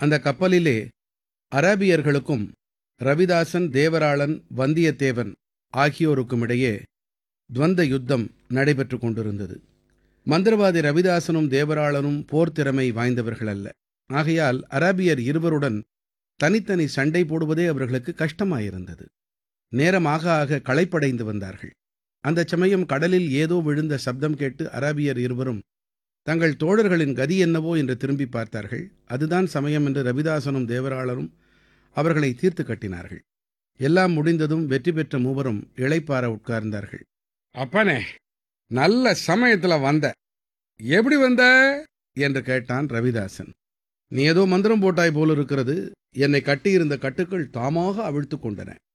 அந்த கப்பலிலே அரேபியர்களுக்கும் ரவிதாசன் தேவராளன் வந்தியத்தேவன் ஆகியோருக்கும் இடையே துவந்த யுத்தம் நடைபெற்றுக் கொண்டிருந்தது மந்திரவாதி ரவிதாசனும் தேவராளனும் போர் திறமை வாய்ந்தவர்கள் அல்ல ஆகையால் அரேபியர் இருவருடன் தனித்தனி சண்டை போடுவதே அவர்களுக்கு கஷ்டமாயிருந்தது நேரமாக ஆக களைப்படைந்து வந்தார்கள் அந்த சமயம் கடலில் ஏதோ விழுந்த சப்தம் கேட்டு அரேபியர் இருவரும் தங்கள் தோழர்களின் கதி என்னவோ என்று திரும்பி பார்த்தார்கள் அதுதான் சமயம் என்று ரவிதாசனும் தேவராளனும் அவர்களை தீர்த்து கட்டினார்கள் எல்லாம் முடிந்ததும் வெற்றி பெற்ற மூவரும் இளைப்பார உட்கார்ந்தார்கள் அப்பனே நல்ல சமயத்துல வந்த எப்படி வந்த என்று கேட்டான் ரவிதாசன் நீ ஏதோ மந்திரம் போட்டாய் போல இருக்கிறது என்னை கட்டியிருந்த கட்டுக்கள் தாமாக அவிழ்த்து கொண்டன